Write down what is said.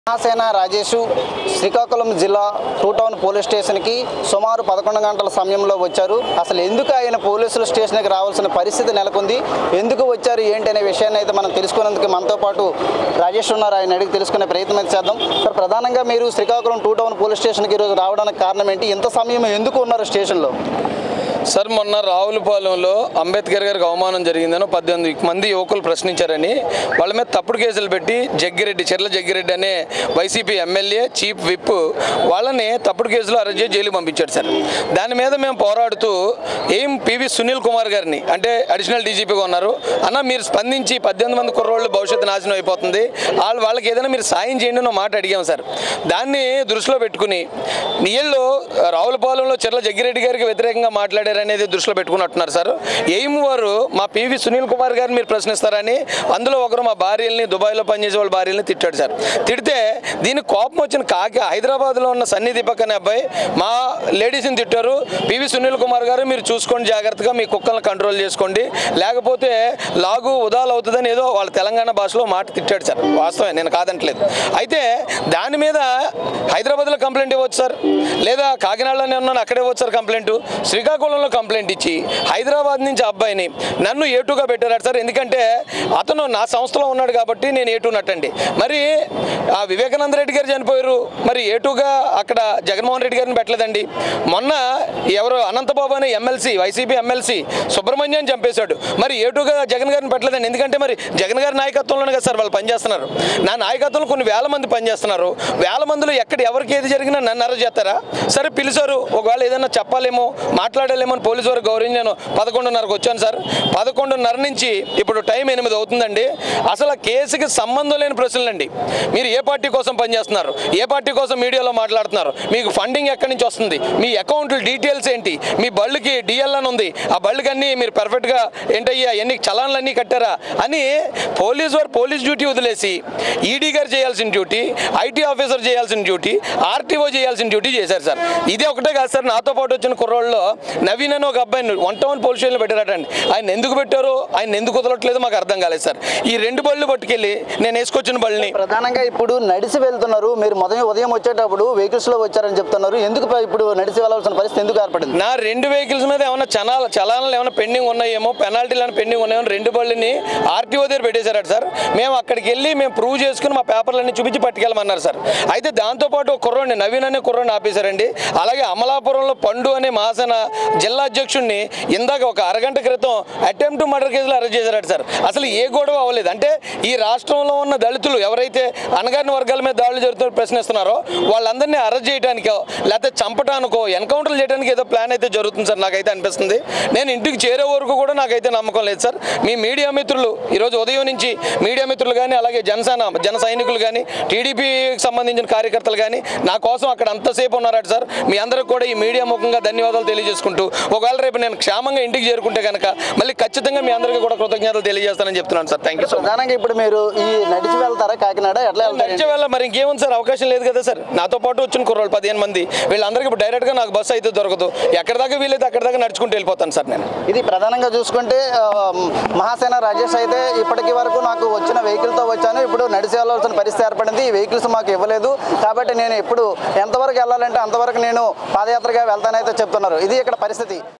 మహాసేన రాజేషు శ్రీకాకుళం జిల్లా two town police స్టేషన్కి సుమారు పదకొండు గంటల సమయంలో వచ్చారు అసలు ఎందుకు ఆయన పోలీసుల స్టేషన్కి రావాల్సిన పరిస్థితి నెలకొంది ఎందుకు వచ్చారు ఏంటి అనే విషయాన్ని అయితే మనం తెలుసుకునేందుకు మనతో పాటు రాజేష్ ఉన్నారు ఆయన అడిగి తెలుసుకునే ప్రయత్నం అయితే చేద్దాం సార్ ప్రధానంగా మీరు శ్రీకాకుళం టూ టౌన్ పోలీస్ స్టేషన్కి ఈరోజు రావడానికి కారణం ఏంటి ఇంత సమయం ఎందుకు ఉన్నారు స్టేషన్లో సార్ మొన్న రావులపాలెంలో అంబేద్కర్ గారికి అవమానం జరిగిందని పద్దెనిమిది మంది యువకులు ప్రశ్నించారని వాళ్ళ మీద తప్పుడు కేసులు పెట్టి జగ్గిరెడ్డి చెర్ల జగ్గిరెడ్డి అనే వైసీపీ ఎమ్మెల్యే చీఫ్ విప్ వాళ్ళని తప్పుడు కేసులో అరెస్ట్ చేసి జైలుకి పంపించాడు సార్ దాని మీద మేము పోరాడుతూ ఏం పివి సునీల్ కుమార్ గారిని అంటే అడిషనల్ డీజీపీగా ఉన్నారు అన్న మీరు స్పందించి పద్దెనిమిది మంది కుర్రోళ్ళు భవిష్యత్తు నాశనం అయిపోతుంది వాళ్ళు వాళ్ళకి ఏదైనా మీరు సాయం చేయండి అన్న మాట అడిగాం సార్ దాన్ని దృష్టిలో పెట్టుకుని నీళ్ళు రావులపాలెంలో చెర్ల జగ్గిరెడ్డి గారికి వ్యతిరేకంగా మాట్లాడారు అనేది దృష్టిలో పెట్టుకున్నట్టున్నారు సార్ ఎయిమ్ వారు మా పివి సునీల్ కుమార్ గారిని మీరు ప్రశ్నిస్తారని అందులో ఒకరు మా భార్యల్ని దుబాయ్లో పనిచేసే వాళ్ళ భార్యల్ని తిట్టాడు సార్ తిడితే దీనికి కోపం వచ్చిన కాకి హైదరాబాద్లో ఉన్న సన్ని దీపక్ అనే అబ్బాయి మా లేడీస్ని తిట్టారు పివి సునీల్ కుమార్ గారు మీరు చూసుకోండి జాగ్రత్తగా మీ కుక్కలను కంట్రోల్ చేసుకోండి లేకపోతే లాగు ఉదాలు అవుతుందని ఏదో వాళ్ళ తెలంగాణ భాషలో మాట తిట్టాడు సార్ వాస్తవమే నేను కాదంటలేదు అయితే దాని మీద హైదరాబాద్లో కంప్లైంట్ ఇవ్వచ్చు సార్ లేదా కాకినాడలోనే ఉన్నాను అక్కడే ఇవ్వచ్చు సార్ కంప్లైంట్ శ్రీకాకుళంలో కంప్లైంట్ ఇచ్చి హైదరాబాద్ నుంచి ఆ అబ్బాయిని నన్ను ఏటుగా పెట్టారు సార్ ఎందుకంటే అతను నా సంస్థలో ఉన్నాడు కాబట్టి నేను ఏటు నట్టండి మరి ఆ వివేకానంద రెడ్డి గారు చనిపోయారు మరి ఏటుగా అక్కడ జగన్మోహన్ రెడ్డి గారిని పెట్టలేదండి మొన్న ఎవరు అనంతబాబు అనే ఎమ్మెల్సీ వైసీపీ ఎమ్మెల్సీ సుబ్రహ్మణ్యం చంపేశాడు మరి ఏటుగా జగన్ గారిని పెట్టలేదండి ఎందుకంటే మరి జగన్ గారి నాయకత్వంలోనే కదా సార్ వాళ్ళు పనిచేస్తున్నారు నా నాయకత్వంలో కొన్ని వేల మంది పనిచేస్తున్నారు వేల మందిలో ఎక్కడ ఎవరికి ఏది జరిగినా నన్ను అరెస్ట్ చేస్తారా సరే పిలిచారు ఒకవేళ ఏదైనా చెప్పాలేమో మాట్లాడాలేమో అని పోలీసు వారు గౌరవం నేను పదకొండున్నరకు వచ్చాను సార్ పదకొండున్నర నుంచి ఇప్పుడు టైం ఎనిమిది అవుతుందండి అసలు ఆ కేసుకి సంబంధం లేని ప్రశ్నలండి మీరు ఏ పార్టీ కోసం పనిచేస్తున్నారు ఏ పార్టీ కోసం మీడియాలో మాట్లాడుతున్నారు మీకు ఫండింగ్ ఎక్కడి నుంచి వస్తుంది మీ అకౌంట్ డీటెయిల్స్ ఏంటి మీ బళ్ళకి డిఎల్ అని ఉంది ఆ బళ్ళకి అన్ని మీరు పర్ఫెక్ట్గా ఏంటయ్యా ఎన్ని చలాన్లు అన్నీ కట్టారా అని పోలీస్ వారు పోలీస్ డ్యూటీ వదిలేసి ఈడీ గారు చేయాల్సిన డ్యూటీ ఐటీ ఆఫీసర్ చేయాల్సిన డ్యూటీ ఆర్టీఓ చేయాల్సిన డ్యూటీ చేశారు సార్ ఇదే ఒకటే కాదు సార్ నాతో పాటు వచ్చిన కుర్రోళ్ళలో నవీన్ అని ఒక అబ్బాయిని వన్ టౌన్ పోలీస్ స్టేషన్లో పెట్టారటండి ఆయన ఎందుకు పెట్టారో ఆయన ఎందుకు వదలట్లేదు మాకు అర్థం కాలేదు సార్ ఈ రెండు బళ్ళు పట్టుకెళ్ళి నేను వేసుకొచ్చిన బళ్ళని ప్రధానంగా ఇప్పుడు నడిచి వెళ్తున్నారు మీరు మొదటి ఉదయం వచ్చేటప్పుడు వెహికల్స్లో వచ్చారని చెప్తున్నారు ఎందుకు ఇప్పుడు నడిచి వెళ్ళాల్సిన పరిస్థితి ఎందుకు ఏర్పడింది నా రెండు వెహికల్స్ మీద ఏమైనా చనాల చలానాలు ఏమైనా పెండింగ్ ఉన్నాయేమో పెనాల్టీలు ఏమైనా పెండింగ్ ఉన్నాయేమో రెండు బళ్ళని ఆర్టీఓ దగ్గర పెట్టేశారట సార్ మేము అక్కడికి వెళ్ళి మేము ప్రూవ్ చేసుకుని మా పేపర్లన్నీ చూపించి పట్టుకెళ్ళమన్నారు సార్ అయితే దాంతోపాటు ఒక కుర్రోడిని నవీన్ అనే కుర్రోడిని ఆపేశారండి అలాగే అమలాపురంలో పండు అనే మహాసేన జిల్లా అధ్యక్షుడిని ఇందాక ఒక అరగంట క్రితం అటెంప్ట్ మర్డర్ కేసులో అరెస్ట్ చేశారట సార్ అసలు ఏ గొడవ అవ్వలేదు అంటే ఈ రాష్ట్రంలో ఉన్న దళితులు ఎవరైతే అణగారిన వర్గాల మీద దాడులు జరుగుతున్న ప్రశ్నిస్తున్నారో వాళ్ళందరినీ అరెస్ట్ చేయడానికో లేకపోతే చంపడానికో ఎన్కౌంటర్ చేయడానికి ఏదో ప్లాన్ అయితే జరుగుతుంది సార్ నాకైతే అనిపిస్తుంది నేను ఇంటికి చేరే వరకు కూడా నాకైతే నమ్మకం లేదు సార్ మీ మీడియా మిత్రులు ఈరోజు ఉదయం నుంచి మీడియా మిత్రులు కానీ అలాగే జనసేన జన సైనికులు కానీ టీడీపీకి సంబంధించిన కార్యకర్తలు కానీ నా కోసం అక్కడ అంతసేపు ఉన్నారట సార్ మీ అందరికి కూడా ఈ మీడియా ముఖంగా ధన్యవాదాలు తెలియజేసుకుంటూ ఒకవేళ రేపు నేను క్షేమంగా ఇంటికి చేరుకుంటే కనుక మళ్ళీ ఖచ్చితంగా మీ అందరికీ కూడా కృతజ్ఞతలు తెలియజేస్తానని చెప్తున్నాను sir thank you so much ప్రధానంగా ఇప్పుడు మీరు ఈ నడిచి వెళ్తారా కాకినాడ ఎట్లా వెళ్తారు నడిచే వెళ్ళ మరి ఇంకేముంది సార్ అవకాశం లేదు కదా సార్ నాతో పాటు వచ్చిన కుర్రోళ్ళు పదిహేను మంది వీళ్ళందరికీ ఇప్పుడు డైరెక్ట్గా నాకు బస్సు అయితే దొరకదు ఎక్కడ దాకా వీలైతే అక్కడ దాకా నడుచుకుంటూ వెళ్ళిపోతాను సార్ నేను ఇది ప్రధానంగా చూసుకుంటే ఆ, మహాసేన రాజేష్ అయితే ఇప్పటికి వరకు నాకు వచ్చిన వెహికల్తో వచ్చాను ఇప్పుడు నడిచి వెళ్ళాల్సిన పరిస్థితి ఏర్పడింది ఈ వెహికల్స్ మాకు ఇవ్వలేదు కాబట్టి నేను ఇప్పుడు ఎంతవరకు వెళ్ళాలంటే అంతవరకు నేను పాదయాత్రగా వెళ్తానైతే చెప్తున్నారు ఇది ఇక్కడ పరిస్థితి